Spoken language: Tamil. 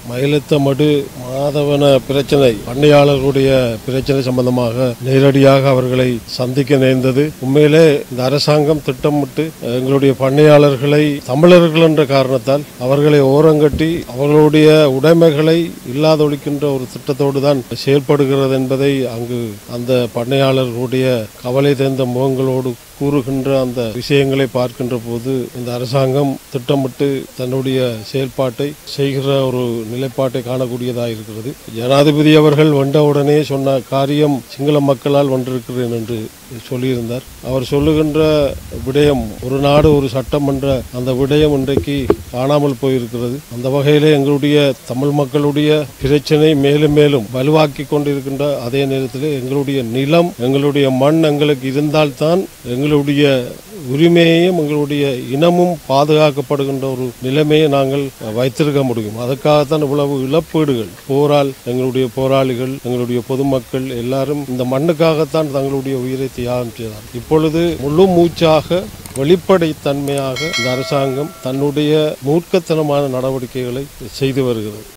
மயிலத்தமடு மாதவன பிரச்சனை பண்ணையாளர்களுடைய பிரச்சனை சம்பந்தமாக நேரடியாக அவர்களை சந்திக்க நேர்ந்தது உண்மையிலே இந்த அரசாங்கம் திட்டமிட்டு எங்களுடைய பண்ணையாளர்களை தமிழர்கள் என்ற காரணத்தால் அவர்களை ஓரங்கட்டி அவர்களுடைய உடைமைகளை இல்லாதொழிக்கின்ற ஒரு திட்டத்தோடு தான் செயல்படுகிறது என்பதை அங்கு அந்த பண்ணையாளர்களுடைய கவலை தேர்ந்த முகங்களோடு கூறுகின்ற அந்த விஷயங்களை பார்க்கின்ற போது இந்த அரசாங்கம் திட்டமிட்டு தன்னுடைய செயல்பாட்டை செய்கிற ஒரு நிலைப்பாட்டை காணக்கூடியதாக இருக்கிறது ஜனாதிபதி அவர்கள் வந்தவுடனே சொன்ன காரியம் சிங்கள மக்களால் வந்திருக்கிறேன் என்று சொல்லியிருந்தார் அவர் சொல்லுகின்ற விடயம் ஒரு நாடு ஒரு சட்டமன்ற அந்த விடயம் இன்றைக்கு காணாமல் போயிருக்கிறது அந்த வகையிலே எங்களுடைய தமிழ் மக்களுடைய பிரச்சனை மேலும் மேலும் வலுவாக்கி கொண்டிருக்கின்ற அதே நேரத்தில் எங்களுடைய நிலம் எங்களுடைய மண் எங்களுக்கு இருந்தால்தான் எங்களுடைய உரிமையையும் எங்களுடைய இனமும் பாதுகாக்கப்படுகின்ற ஒரு நிலைமையை நாங்கள் வைத்திருக்க முடியும் அதற்காகத்தான் இவ்வளவு இழப்பீடுகள் போரால் எங்களுடைய போராளிகள் எங்களுடைய பொதுமக்கள் எல்லாரும் இந்த மண்ணுக்காகத்தான் தங்களுடைய உயிரை தியாகம் செய்தார் இப்பொழுது முழு மூச்சாக வெளிப்படைத்தன்மையாக இந்த அரசாங்கம் தன்னுடைய மூர்க்கத்தனமான நடவடிக்கைகளை செய்து வருகிறது